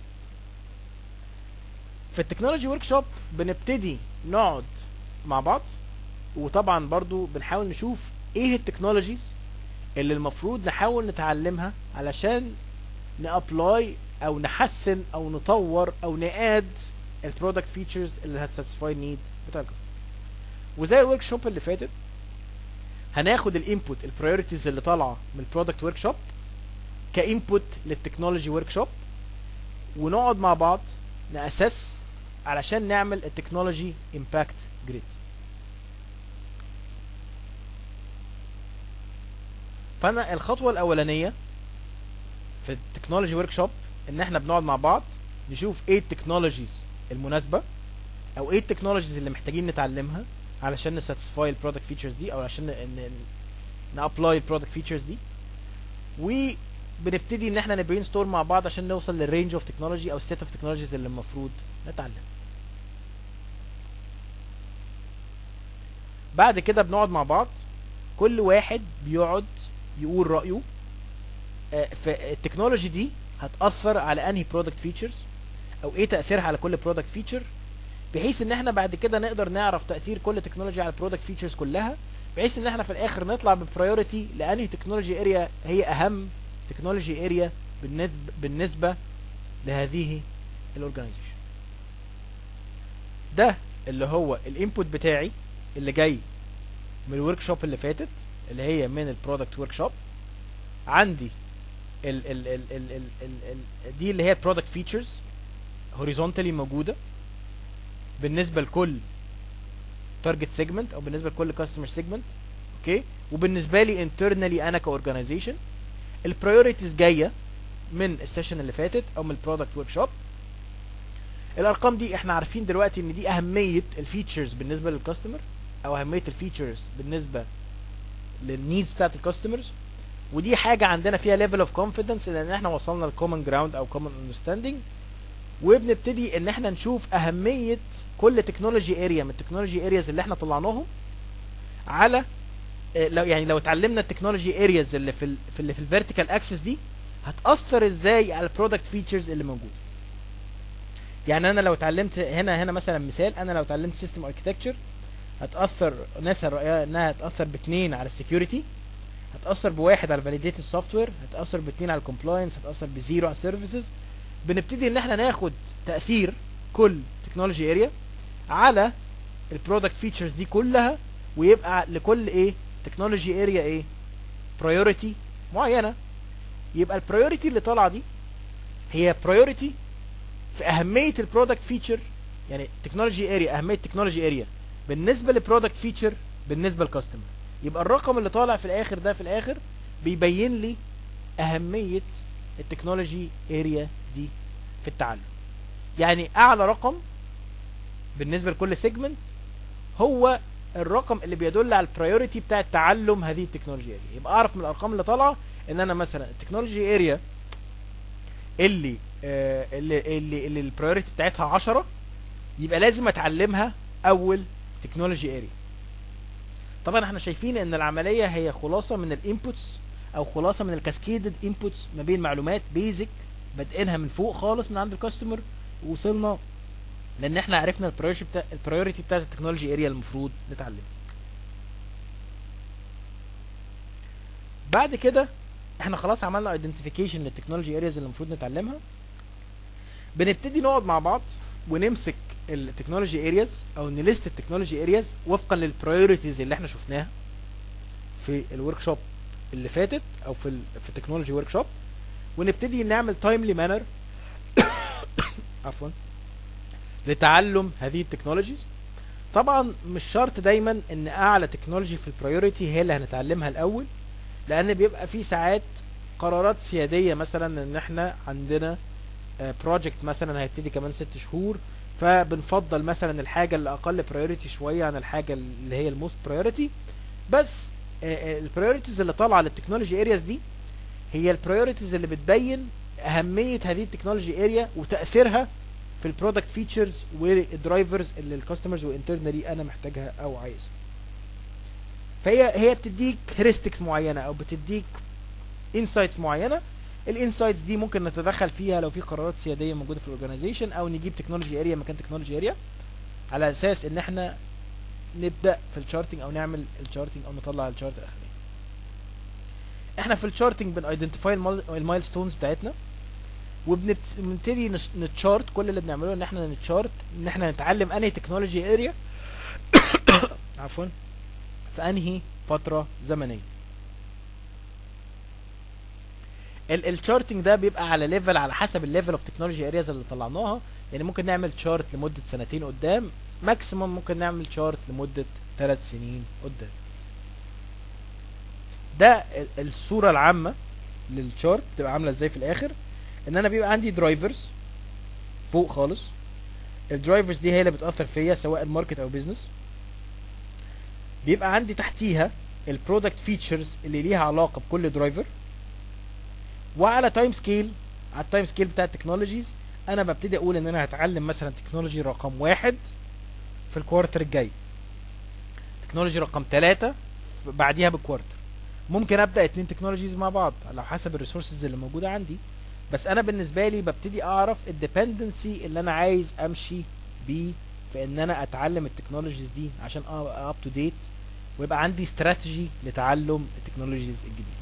في التكنولوجي ورك شوب بنبتدي نقعد مع بعض وطبعا برضو بنحاول نشوف ايه التكنولوجيز اللي المفروض نحاول نتعلمها علشان نابلاي او نحسن او نطور او ناد البرودكت فيتشرز اللي هتساتسفاي النيد بتاع الكاستمر وزي الورك شوب اللي فاتت هناخد الانبوت البرايورتيز اللي طالعه من البرودكت ورك شوب كانبوت للتكنولوجي ورك شوب ونقعد مع بعض ناسس علشان نعمل التكنولوجي امباكت جريد فانا الخطوه الاولانيه في التكنولوجي ورك شوب ان احنا بنقعد مع بعض نشوف ايه التكنولوجيز المناسبه او ايه التكنولوجيز اللي محتاجين نتعلمها علشان نساتسفاي البرودكت فيتشرز دي او عشان نابلاي البرودكت فيتشرز دي وبنبتدي ان احنا نبرين ستورم مع بعض عشان نوصل للرينج اوف تكنولوجي او السيت اوف تكنولوجيز اللي المفروض نتعلم بعد كده بنقعد مع بعض كل واحد بيقعد يقول رايه آه، فالتكنولوجي دي هتاثر على انهي برودكت فيتشرز او ايه تاثيرها على كل برودكت فيتشر بحيث ان احنا بعد كده نقدر نعرف تاثير كل تكنولوجيا على البرودكت فيتشرز كلها بحيث ان احنا في الاخر نطلع ببرايورتي لانهي تكنولوجي اريا هي اهم تكنولوجي اريا بالنسبه بالنسبه لهذه الاورجانيزيشن ده اللي هو الانبوت بتاعي اللي جاي من الورك شوب اللي فاتت اللي هي من البرودكت ورك شوب عندي ال ال ال ال ال ال ال دي اللي هي البرودكت فيتشرز هوريزونتالي موجوده بالنسبه لكل تارجت سيجمنت او بالنسبه لكل كاستمر سيجمنت اوكي وبالنسبه لي انترنالي انا كاورجانيزيشن البرايورتيز جايه من السيشن اللي فاتت او من البرودكت ورك شوب الارقام دي احنا عارفين دلوقتي ان دي اهميه الفيتشرز بالنسبه للكاستمر او اهميه الفيتشرز بالنسبه للنيدز بتاعت الكاستمرز ودي حاجه عندنا فيها ليفل اوف كونفيدنس لان احنا وصلنا لكومن جراوند او كومن اندرستاندينج وبنبتدي ان احنا نشوف اهميه كل تكنولوجي اريا من التكنولوجي ارياز اللي احنا طلعناهم على آه، لو يعني لو اتعلمنا التكنولوجي ارياز اللي في ال في اللي في الفيرتيكال اكسس دي هتاثر ازاي على البرودكت فيتشرز اللي موجوده يعني انا لو اتعلمت هنا هنا مثلا مثال انا لو اتعلمت سيستم اركتكتشر هتاثر ناس رايها انها هتاثر باثنين على السكيورتي هتاثر بواحد على الفاليديتد سوفت وير هتاثر باثنين على الكومبلاينس هتاثر بزيرو على السيرفيسز بنبتدي ان احنا ناخد تاثير كل تكنولوجي اريا على البرودكت فيتشرز دي كلها ويبقى لكل ايه تكنولوجي اريا ايه برايورتي معينه يبقى البرايورتي اللي طالعه دي هي برايورتي في اهميه البرودكت فيتشر يعني تكنولوجي اريا اهميه تكنولوجي اريا بالنسبه للبرودكت فيتشر بالنسبه للكاستمر يبقى الرقم اللي طالع في الاخر ده في الاخر بيبين لي اهميه التكنولوجي اريا دي في التعلم يعني اعلى رقم بالنسبه لكل سيجمنت هو الرقم اللي بيدل على البرايورتي بتاع تعلم هذه التكنولوجي اريا يبقى اعرف من الارقام اللي طالعه ان انا مثلا التكنولوجي اريا اللي آه اللي اللي, اللي البرايورتي بتاعتها 10 يبقى لازم اتعلمها اول تكنولوجي اريا طبعا احنا شايفين ان العمليه هي خلاصه من الانبوتس او خلاصه من الكاسكيدد انبوتس ما بين معلومات بيزك بادئينها من فوق خالص من عند الكاستمر ووصلنا لان احنا عرفنا البرايورتي بتاع البرايورتي بتاعت التكنولوجي اريا المفروض نتعلمها بعد كده احنا خلاص عملنا ايدنتيفيكيشن للتكنولوجي ارياز اللي المفروض نتعلمها بنبتدي نقعد مع بعض ونمسك التكنولوجي ارياز او نليست التكنولوجي ارياز وفقا للبرايورتيز اللي احنا شفناها في الورك شوب اللي فاتت او في ال في التكنولوجي ورك شوب ونبتدي نعمل تايملي مانر عفوا لتعلم هذه التكنولوجيز طبعا مش شرط دايما ان اعلى تكنولوجي في البرايورتي هي اللي هنتعلمها الاول لان بيبقى في ساعات قرارات سياديه مثلا ان احنا عندنا بروجكت مثلا هيبتدي كمان ست شهور فبنفضل مثلا الحاجه اللي اقل برايورتي شويه عن الحاجه اللي هي الموست برايورتي بس البرايورتيز اللي طالعه للتكنولوجي ارياز دي هي البرايورتيز اللي بتبين اهميه هذه التكنولوجي اريا وتاثيرها في البرودكت فيتشرز والدرايفرز اللي الكاستمرز وانترنالي انا محتاجها او عايزها فهي هي بتديك هيرستكس معينه او بتديك انسايتس معينه الانسايتس دي ممكن نتدخل فيها لو في قرارات سياديه موجوده في الاورجنايزيشن او نجيب تكنولوجي اريا مكان تكنولوجي اريا على اساس ان احنا نبدا في الشارتنج او نعمل الشارتنج او نطلع الشارت الاخراني احنا في الشارتنج بنايدنتيفاي المايلستونز بتاعتنا وبنبتدي نتشارت كل اللي بنعمله ان احنا نتشارت ان احنا نتعلم انهي تكنولوجي اريا عفوا في انهي فتره زمنيه الشارتنج ده بيبقى على ليفل على حسب الليفل اوف تكنولوجي ارياز اللي طلعناها يعني ممكن نعمل شارت لمده سنتين قدام ماكسيموم ممكن نعمل شارت لمده ثلاث سنين قدام ده الصوره العامه للشارت تبقى عامله ازاي في الاخر ان انا بيبقى عندي درايفرز فوق خالص الدرايفرز دي هي اللي بتاثر فيا سواء الماركت او بيزنس بيبقى عندي تحتيها البرودكت فيتشرز اللي ليها علاقه بكل درايفر وعلى تايم سكيل على التايم سكيل بتاع التكنولوجيز انا ببتدي اقول ان انا هتعلم مثلا تكنولوجي رقم واحد في الكوارتر الجاي تكنولوجي رقم ثلاثة بعديها بالكوارتر ممكن ابدا اتنين تكنولوجيز مع بعض على حسب الريسورسز اللي موجوده عندي بس انا بالنسبه لي ببتدي اعرف الديبندنسي اللي انا عايز امشي بيه في ان انا اتعلم التكنولوجيز دي عشان اب تو ديت ويبقى عندي استراتيجي لتعلم التكنولوجيز الجديده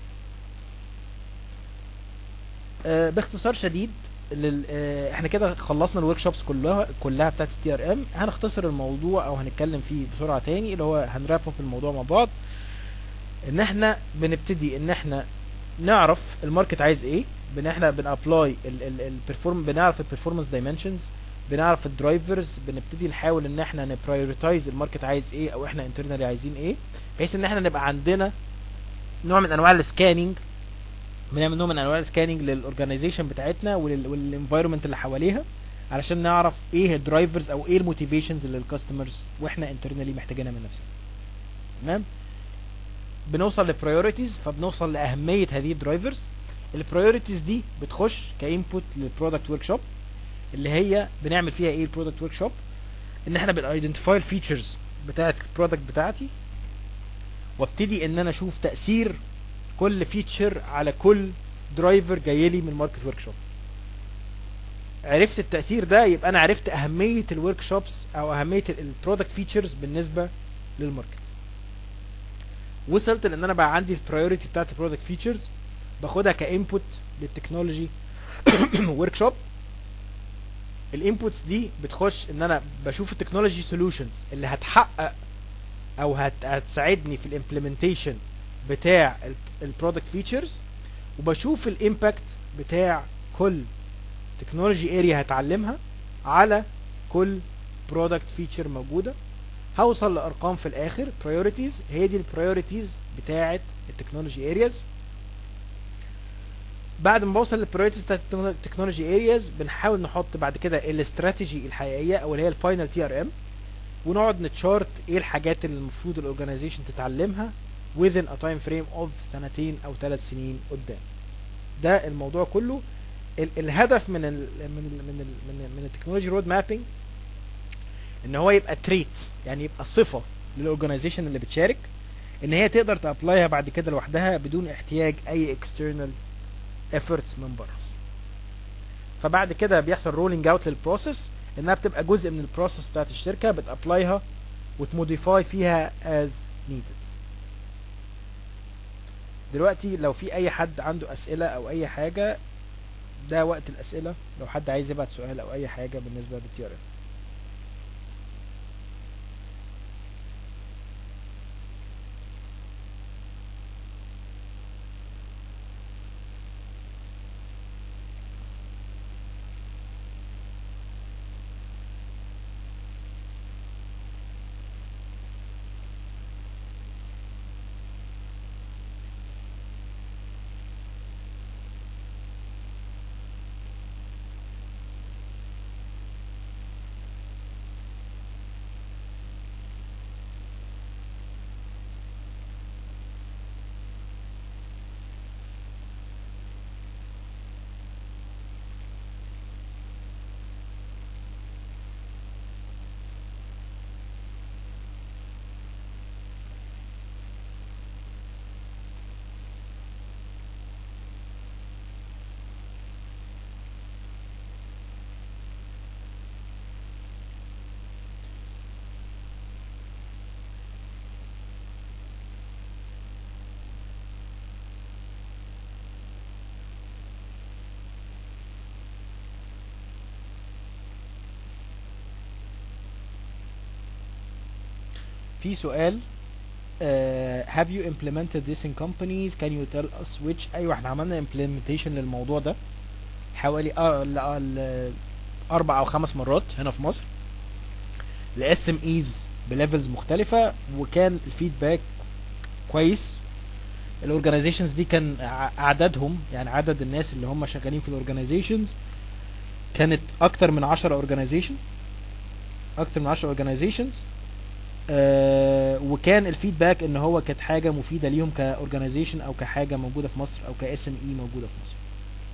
آه، باختصار شديد لل... آه، احنا كده خلصنا الورك شوبس كلها كلها بتاعت التي ار ام هنختصر الموضوع او هنتكلم فيه بسرعه تاني اللي هو هنراب اب الموضوع مع بعض ان احنا بنبتدي ان احنا نعرف الماركت عايز ايه بان احنا بنابلاي البرفورم بنعرف البرفورمانس دايمنشنز بنعرف الدرايفرز بنبتدي نحاول ان احنا نبرايورتايز الماركت عايز ايه او احنا انترنالي عايزين ايه بحيث ان احنا نبقى عندنا نوع من انواع السكاننج بنعمل نوع من انواع السكاننج للاورجنايزيشن بتاعتنا والانفايرمنت اللي حواليها علشان نعرف ايه الدرايفرز او ايه الموتيفيشنز اللي الكاستمرز واحنا انترنالي محتاجينها من نفسنا تمام بنوصل لبرايورتيز فبنوصل لاهميه هذه الدرايفرز البرايورتيز دي بتخش كانبوت للبرودكت ورك شوب اللي هي بنعمل فيها ايه البرودكت ورك شوب ان احنا بنايدنتيفاي الفيتشرز بتاعه البرودكت بتاعتي وابتدي ان انا اشوف تاثير كل فيتشر على كل درايفر جاي لي من الماركت ورك شوب عرفت التاثير ده يبقى انا عرفت اهميه الورك شوبس او اهميه البرودكت فيتشرز بالنسبه للماركت وصلت لان انا بقى عندي البرايورتي بتاعت البرودكت فيتشرز باخدها كانبوت للتكنولوجي ورك شوب الانبوتس دي بتخش ان انا بشوف التكنولوجي سولوشنز اللي هتحقق او هت هتساعدني في الامبلمنتيشن بتاع البرودكت فيتشرز وبشوف الامباكت بتاع كل تكنولوجي اريا هتعلمها على كل برودكت فيتشر موجوده هوصل لارقام في الاخر priorities هي دي البرايورتيز بتاعه التكنولوجي ارياز بعد ما بوصل للبرايورتيز بتاعت التكنولوجي ارياز بنحاول نحط بعد كده الاستراتيجي الحقيقيه او اللي هي الفاينل تي ار ام ونقعد نتشارت ايه الحاجات اللي المفروض الاورجنايزيشن تتعلمها within a time frame of سنتين او ثلاث سنين قدام ده الموضوع كله ال الهدف من ال من ال من ال من, ال من التكنولوجي رود مابينج ان هو يبقى تريت يعني يبقى صفه للاورجنايزيشن اللي بتشارك ان هي تقدر تابلايها بعد كده لوحدها بدون احتياج اي external efforts من بره فبعد كده بيحصل رولينج اوت للبروسيس انها بتبقى جزء من البروسيس بتاعت الشركه بتابلايها وتموديفاي فيها as needed دلوقتي لو في اي حد عنده اسئله او اي حاجه ده وقت الاسئله لو حد عايز يبعت سؤال او اي حاجه بالنسبه للتي ار ام في سؤال uh, have you implemented this in companies can you tell us which ايوه احنا عملنا implementation للموضوع ده حوالي اه ل- ل- اربع او خمس مرات هنا في مصر لاس ام ايز بليفلز مختلفه وكان الفيدباك كويس الاورجنايزيشنز دي كان ع- اعدادهم يعني عدد الناس اللي هم شغالين في الاورجنايزيشنز كانت اكتر من 10 اورجنايزيشن اكتر من 10 اورجنايزيشنز آه وكان الفيدباك ان هو كانت حاجه مفيده ليهم كاورجنايزيشن او كحاجه موجوده في مصر او كاس ام اي موجوده في مصر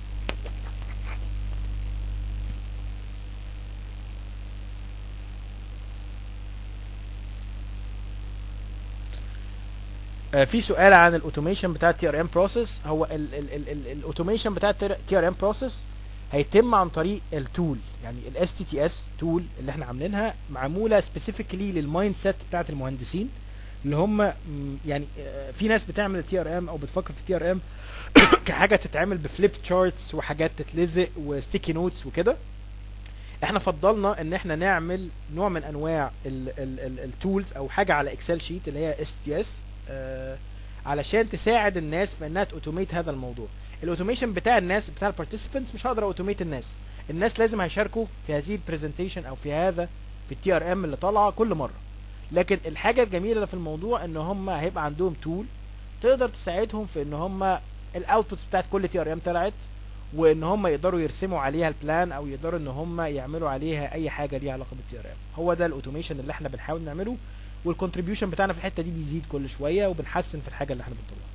آه، في سؤال عن الاوتوميشن بتاع التي ار ام بروسيس هو الاوتوميشن بتاع التي ار ام بروسيس هيتم عن طريق التول يعني الاس تي تي اس تول اللي احنا عاملينها معموله سبيسيفيكلي للمايند سيت بتاعت المهندسين اللي هم م، يعني آه، في ناس بتعمل التي ار ام او بتفكر في التي ار ام كحاجه تتعمل بفليب تشارتس وحاجات تتلزق وستيكي نوتس وكده احنا فضلنا ان احنا نعمل نوع من انواع التولز او حاجه على اكسل شيت اللي هي اس تي اس علشان تساعد الناس في انها توتوميت هذا الموضوع الاوتوميشن بتاع الناس بتاع البارتيسيبنتس مش هقدر اوتوميت الناس الناس لازم هيشاركوا في هذه البرزنتيشن او في هذا في التي ار ام اللي طالعه كل مره لكن الحاجه الجميله اللي في الموضوع ان هم هيبقى عندهم تول تقدر تساعدهم في ان هم الاوتبوت بتاعت كل تي ار ام طلعت وان هم يقدروا يرسموا عليها البلان او يقدروا ان هم يعملوا عليها اي حاجه ليها علاقه بالتي ار ام هو ده الاوتوميشن اللي احنا بنحاول نعمله والكونتريبيوشن بتاعنا في الحته دي بيزيد كل شويه وبنحسن في الحاجه اللي احنا بنطلعها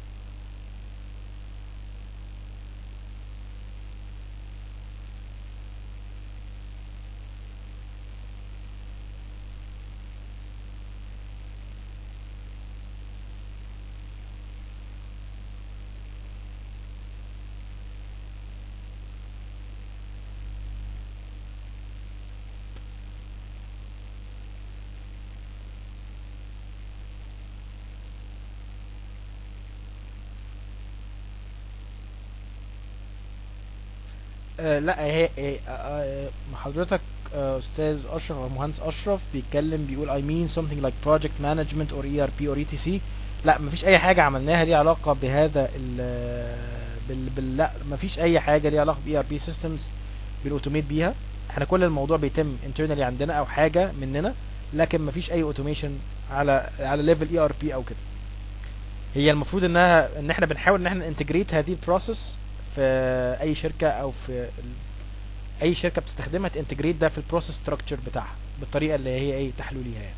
آه لا هي هي- آه، آه، حضرتك آه، استاذ اشرف او مهندس اشرف بيتكلم بيقول I mean something like project management or ERP or ETC لا مفيش اي حاجه عملناها ليها علاقه بهذا ال بال, بال لا مفيش اي حاجه ليها علاقه ب ERP systems بالاوتوميت بيها احنا كل الموضوع بيتم internally عندنا او حاجه مننا لكن مفيش اي اوتوميشن على على ليفل اي ار بي او كده هي المفروض انها ان احنا بنحاول ان احنا انتجريت هذه البروسيس في اي شركه او في ال- اي شركه بتستخدمها تنتجريت ده في البروسيس ستراكشر بتاعها بالطريقه اللي هي ايه تحليليها يعني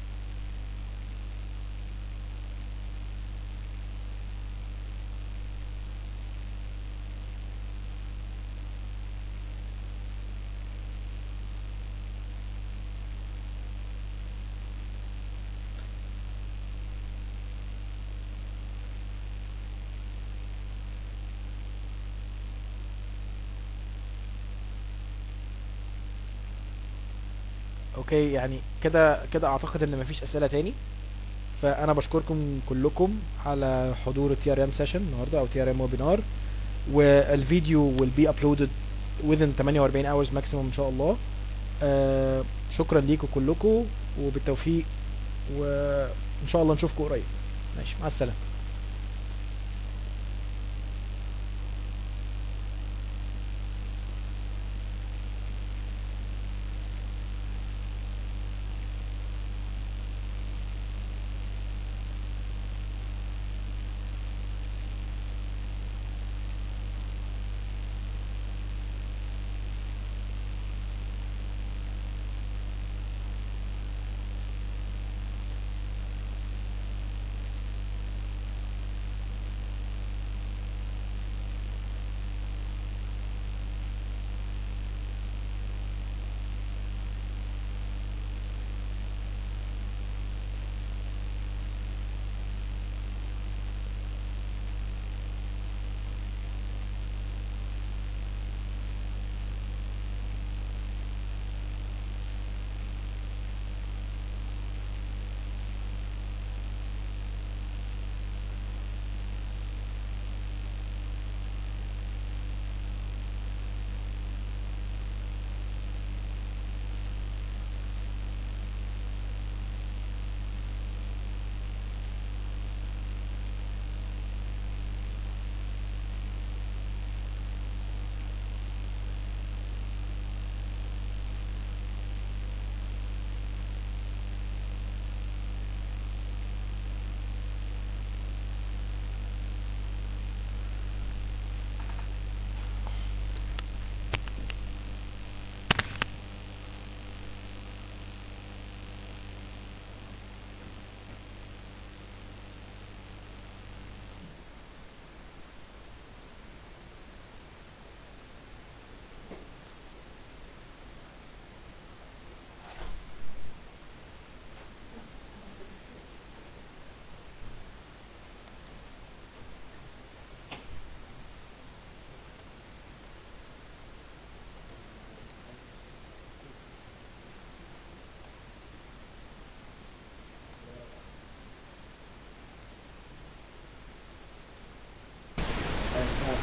اوكي يعني كده كده اعتقد ان مفيش اسئله تاني فانا بشكركم كلكم على حضور التي ار ام سيشن النهارده او تي ار ام ويبينار والفيديو will be uploaded within 48 hours maximum ان شاء الله آه شكرا ليكم كلكم وبالتوفيق وان شاء الله نشوفكم قريب ماشي مع السلامه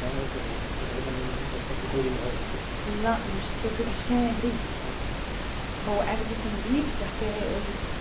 لا مش فاكر مش كده ليه هو قاعد بيكون ليه بعد كده يقول لي